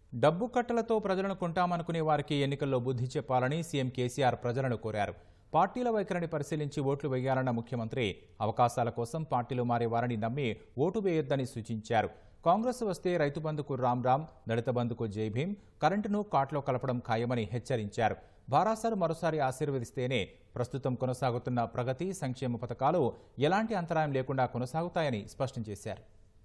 డబ్బు కట్టలతో ప్రజలను కొంటామనుకునే వారికి ఎన్నికల్లో బుద్ధి చెప్పాలని సీఎం కేసీఆర్ ప్రజలను కోరారు పార్టీల వైఖరిని పరిశీలించి ఓట్లు వేయాలన్న ముఖ్యమంత్రి అవకాశాల కోసం పార్టీలు మారే వారిని నమ్మి ఓటు వేయొద్దని సూచించారు కాంగ్రెస్ వస్తే రైతు బంధుకు రామ్ రామ్ దళిత బంధుకు జై భీం కరెంటును కాట్లో కలపడం ఖాయమని హెచ్చరించారు భారాసారు మరోసారి ఆశీర్వదిస్తేనే ప్రస్తుతం కొనసాగుతున్న ప్రగతి సంక్షేమ పథకాలు ఎలాంటి అంతరాయం లేకుండా కొనసాగుతాయని స్పష్టం చేశారు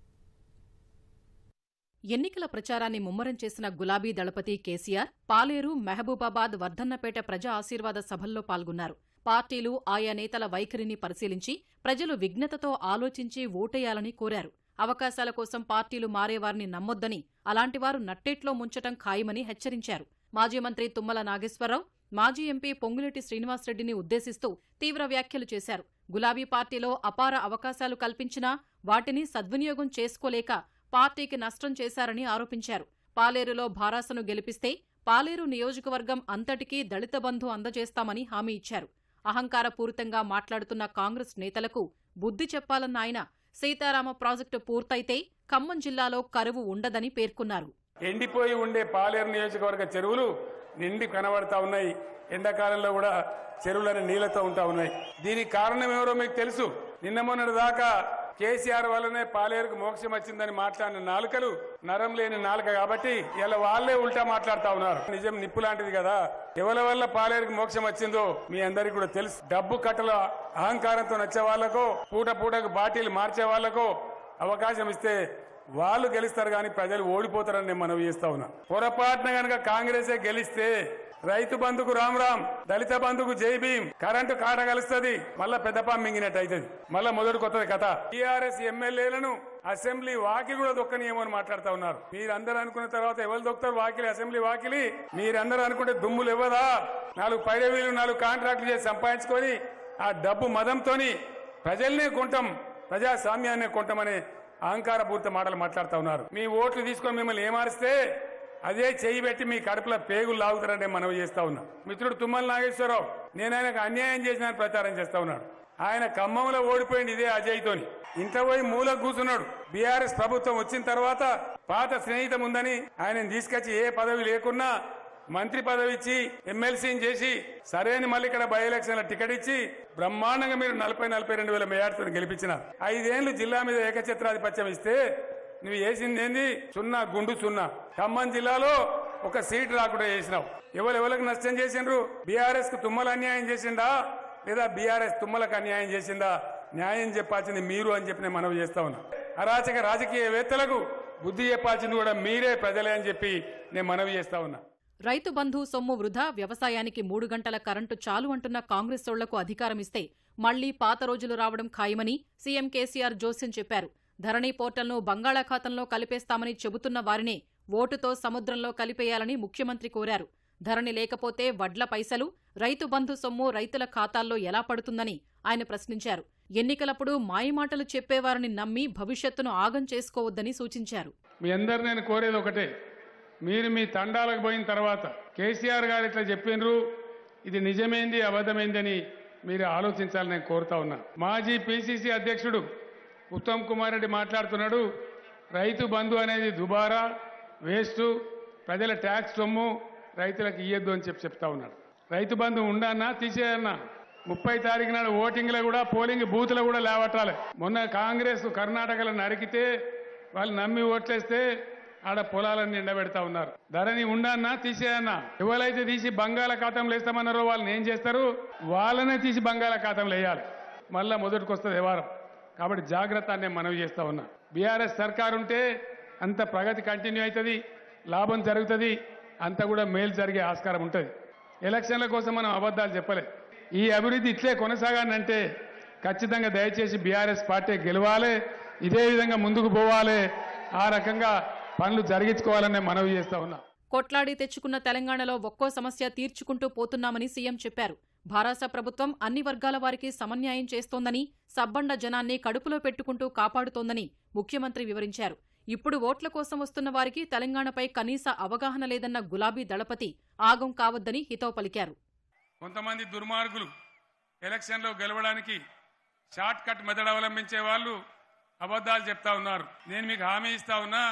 ఎన్నికల ప్రచారాన్ని ముమ్మరం చేసిన గులాబీ దళపతి కేసీఆర్ పాలేరు మహబూబాబాద్ వర్ధన్నపేట ప్రజా ఆశీర్వాద సభల్లో పాల్గొన్నారు పార్టీలు ఆయా నేతల వైఖరిని పరిశీలించి ప్రజలు విఘ్నతతో ఆలోచించి ఓటేయాలని కోరారు అవకాశాల కోసం పార్టీలు మారేవారిని నమ్మొద్దని అలాంటివారు నట్టేట్లో ముంచటం ఖాయమని హెచ్చరించారు మాజీ మంత్రి తుమ్మల నాగేశ్వరరావు మాజీ ఎంపీ పొంగులేటి శ్రీనివాసరెడ్డిని ఉద్దేశిస్తూ తీవ్ర వ్యాఖ్యలు చేశారు గులాబీ పార్టీలో అపార అవకాశాలు కల్పించినా వాటిని సద్వినియోగం చేసుకోలేక పార్టీకి నష్టం చేశారని ఆరోపించారు పాలేరులో భారాసను గెలిపిస్తే పాలేరు నియోజకవర్గం అంతటికీ దళిత బంధు అందజేస్తామని హామీ ఇచ్చారు అహంకారపూరితంగా మాట్లాడుతున్న కాంగ్రెస్ నేతలకు బుద్ధి చెప్పాలన్న ఆయన సీతారామ ప్రాజెక్టు పూర్తయితే ఖమ్మం జిల్లాలో కరువు ఉండదని పేర్కొన్నారు ఎండిపోయి ఉండే పాలేరు నియోజకవర్గ చెరువులు నిండి కనబడతా ఉన్నాయి ఎండాకాలంలో కూడా చెరువులని నీళ్లతో ఉంటా ఉన్నాయి దీనికి కారణం ఎవరో మీకు తెలుసు నిన్న మొన్నటి దాకా కేసీఆర్ వల్లనే పాలేరుకు మోక్షం వచ్చిందని మాట్లాడిన నాలుకలు నరం లేని నాలుక కాబట్టి ఇలా వాళ్ళే ఉల్టా మాట్లాడుతా ఉన్నారు నిజం నిప్పు లాంటిది కదా ఎవరి వల్ల పాలేరుకు మోక్షం వచ్చిందో మీ అందరికీ కూడా తెలుసు డబ్బు కట్టల అహంకారంతో నచ్చే వాళ్ళకో పూట పూటకు బాటిల్ మార్చే వాళ్ళకో అవకాశం ఇస్తే వాళ్ళు గెలుస్తారు కానీ ప్రజలు ఓడిపోతారని నేను మనవి చేస్తా ఉన్నా పొరపాటున గనక కాంగ్రెసే గెలిస్తే రైతు బంధుకు రామ్ రామ్ దళిత బంధుకు జై భీమ్ కరెంటు కాట కలుస్తుంది మళ్ళా పెద్దపా మింగినట్టు అవుతుంది మళ్ళా మొదటి కొత్తది కథ టీఆర్ఎస్ ఎమ్మెల్యేలను అసెంబ్లీ వాకిలి కూడా దొక్కనియేమో అని మాట్లాడుతా ఉన్నారు మీరందరూ అనుకున్న తర్వాత ఎవరు దొక్కుతారు వాకిలి అసెంబ్లీ వాకిలి మీరందరూ అనుకుంటే దుమ్ములు ఇవ్వదా నాలుగు పైరవీలు నాలుగు కాంట్రాక్టులు చేసి సంపాదించుకొని ఆ డబ్బు మదంతోని ప్రజల్నే కొంటాం ప్రజాస్వామ్యాన్ని కొంటామనే అహంకారపూరిత మాటలు మాట్లాడుతా ఉన్నారు మీ ఓట్లు తీసుకొని మిమ్మల్ని ఏమారిస్తే అదే చేయి పెట్టి మీ కడుపులో పేగులు లాగుతారని మనవి చేస్తా ఉన్నా మిత్రుడు తుమ్మల నాగేశ్వరరావు నేను ఆయనకు అన్యాయం చేసిన ప్రచారం చేస్తా ఉన్నాడు ఆయన ఖమ్మంలో ఓడిపోయింది ఇదే అజయ్తోని ఇంట్లో పోయి మూలకు కూర్చున్నాడు బీఆర్ఎస్ ప్రభుత్వం వచ్చిన తర్వాత పాత స్నేహితం ఉందని ఆయన తీసుకొచ్చి ఏ పదవి లేకున్నా మంత్రి పదవి ఇచ్చి ఎమ్మెల్సీని చేసి సరైన మళ్ళీ ఇక్కడ బై ఎలక్షన్ టికెట్ ఇచ్చి బ్రహ్మాండంగా మీరు నలభై నలభై రెండు వేల మేయార్తో గెలిపించినారు ఐదేళ్లు జిల్లా మీద ఏకఛత్రాధిపత్యం ఇస్తే నువ్వు వేసింది ఏంది సున్నా గుండు సున్నా ఖమ్మం జిల్లాలో ఒక సీట్ రాకుండా చేసినావు ఎవరు ఎవరికి నష్టం చేసిండ్రు బీఆర్ఎస్ కు తుమ్మల అన్యాయం చేసిండా లేదా బీఆర్ఎస్ తుమ్మలకు అన్యాయం చేసిందా న్యాయం చెప్పాల్సింది మీరు అని చెప్పి నేను మనవి చేస్తా ఉన్నా అరాచక రాజకీయవేత్తలకు బుద్ధి చెప్పాల్సింది కూడా మీరే ప్రజలే అని చెప్పి నేను మనవి చేస్తా ఉన్నా రైతు బంధు సొమ్ము వృధా వ్యవసాయానికి మూడు గంటల కరెంటు చాలు అంటున్న కాంగ్రెసోళ్లకు అధికారమిస్తే మళ్లీ పాత రోజులు రావడం ఖాయమని సీఎం కేసీఆర్ జోస్యం చెప్పారు ధరణి పోర్టల్ను బంగాళాఖాతంలో కలిపేస్తామని చెబుతున్న వారినే ఓటుతో సముద్రంలో కలిపేయాలని ముఖ్యమంత్రి కోరారు ధరణి లేకపోతే వడ్ల పైసలు రైతు బంధు సొమ్ము రైతుల ఖాతాల్లో ఎలా పడుతుందని ఆయన ప్రశ్నించారు ఎన్నికలప్పుడు మాయమాటలు చెప్పేవారిని నమ్మి భవిష్యత్తును ఆగం చేసుకోవద్దని సూచించారు మీ అందరు నేను కోరేది ఒకటే మీరు మీ తండాలకు పోయిన తర్వాత కేసీఆర్ గారు ఇట్లా చెప్పిండ్రు ఇది నిజమైంది అబద్ధమైంది అని మీరు ఆలోచించాలని నేను కోరుతా ఉన్నా మాజీ పిసిసి అధ్యక్షుడు ఉత్తమ్ కుమార్ రెడ్డి మాట్లాడుతున్నాడు రైతు బంధు అనేది దుబారా వేస్ట్ ప్రజల ట్యాక్స్ సొమ్ము రైతులకు ఇయ్యద్దు అని చెప్పి చెప్తా ఉన్నాడు రైతు బంధు ఉండన్నా తీసేయన్నా ముప్పై తారీఖు నాడు ఓటింగ్లో కూడా పోలింగ్ బూత్లో కూడా లేవట్రాలి మొన్న కాంగ్రెస్ కర్ణాటకలో నరికితే వాళ్ళు నమ్మి ఓట్లేస్తే ఆడ పొలాలను నిండబెడతా ఉన్నారు ధరని ఉండన్నా తీసేయన్నా ఎవరైతే తీసి బంగాళాఖాతంలో వేస్తామన్నారో వాళ్ళని ఏం చేస్తారు వాళ్ళనే తీసి బంగాళాఖాతంలో వేయాలి మళ్ళా మొదటికి వస్తుంది వ్యవహారం కాబట్టి జాగ్రత్త అని నేను మనవి చేస్తా ఉన్నా బీఆర్ఎస్ సర్కార్ ఉంటే అంత ప్రగతి కంటిన్యూ అవుతుంది లాభం జరుగుతుంది అంత కూడా మేలు జరిగే ఆస్కారం ఉంటుంది ఎలక్షన్ల కోసం మనం అబద్ధాలు చెప్పలే ఈ అభివృద్ధి ఇట్లే కొనసాగానంటే ఖచ్చితంగా దయచేసి బీఆర్ఎస్ పార్టీ గెలవాలి ఇదే విధంగా ముందుకు పోవాలి ఆ రకంగా పనులు జరిగించుకోవాలని నేను మనవి చేస్తా ఉన్నా కొట్లాడి తెచ్చుకున్న తెలంగాణలో ఒక్కో సమస్య తీర్చుకుంటూ పోతున్నామని సీఎం చెప్పారు భారాస ప్రభుత్వం అన్ని వర్గాల వారికి సమన్యాయం చేస్తోందని సబ్బండ జనాన్ని కడుపులో పెట్టుకుంటూ కాపాడుతోందని ముఖ్యమంత్రి వివరించారు ఇప్పుడు ఓట్ల కోసం వస్తున్న వారికి తెలంగాణపై కనీస అవగాహన లేదన్న గులాబీ దళపతి ఆగం కావద్దని హితవు పలికారు కొంతమంది దుర్మార్గులు ఎలక్షన్లో గెలవడానికి షార్ట్ కట్ మెథడ్ అవలంబించే వాళ్ళు అబద్ధాలు చెప్తా ఉన్నారు నేను మీకు హామీ ఇస్తా ఉన్నా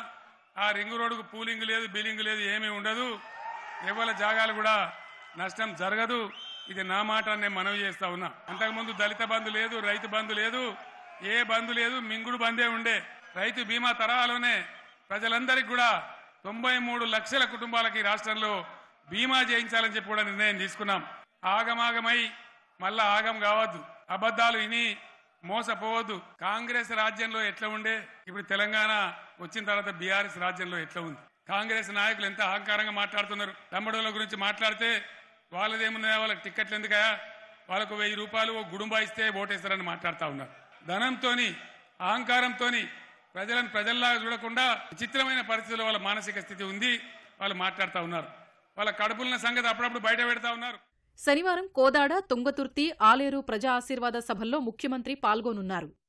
ఆ రింగు రోడ్డుకు పూలింగ్ లేదు బిల్లింగ్ లేదు ఏమీ ఉండదు ఎవరి జాగాలు కూడా నష్టం జరగదు ఇది నా మాట అని నేను మనవి చేస్తా ఉన్నా అంతకుముందు దళిత బంధు లేదు రైతు బంధు లేదు ఏ బంధు లేదు మింగుడు బందే ఉండే రైతు బీమా తరహాలోనే ప్రజలందరికీ కూడా తొంభై మూడు లక్షల కుటుంబాలకి ఈ రాష్ట్రంలో బీమా చేయించాలని చెప్పి కూడా నిర్ణయం తీసుకున్నాం ఆగమాగమై మళ్ళా ఆగం కావద్దు అబద్ధాలు విని మోసపోవద్దు కాంగ్రెస్ రాజ్యంలో ఎట్లా ఉండే ఇప్పుడు తెలంగాణ వచ్చిన తర్వాత బీఆర్ఎస్ రాజ్యంలో ఎట్లా ఉంది కాంగ్రెస్ నాయకులు ఎంత అహంకారంగా మాట్లాడుతున్నారు తమ్ముడుల గురించి మాట్లాడితే వాళ్ళదేమున్నాయా వాళ్ళకి టిక్కెట్లు ఎందుకయా వాళ్ళకు వెయ్యి రూపాయలు ఓ గుడుంబా ఇస్తే ఓటేస్తారని మాట్లాడుతూ ఉన్నారు ధనంతోని అహంకారంతోని ప్రజలను ప్రజల్లాగా చూడకుండా విచిత్రమైన పరిస్థితుల్లో వాళ్ళ మానసిక స్థితి ఉంది వాళ్ళు మాట్లాడుతూ ఉన్నారు వాళ్ళ కడుపుల సంగతి అప్పుడప్పుడు బయట పెడతా ఉన్నారు శనివారం కోదాడ తుంగతుర్తి ఆలేరు ప్రజా ఆశీర్వాద సభల్లో ముఖ్యమంత్రి పాల్గొనున్నారు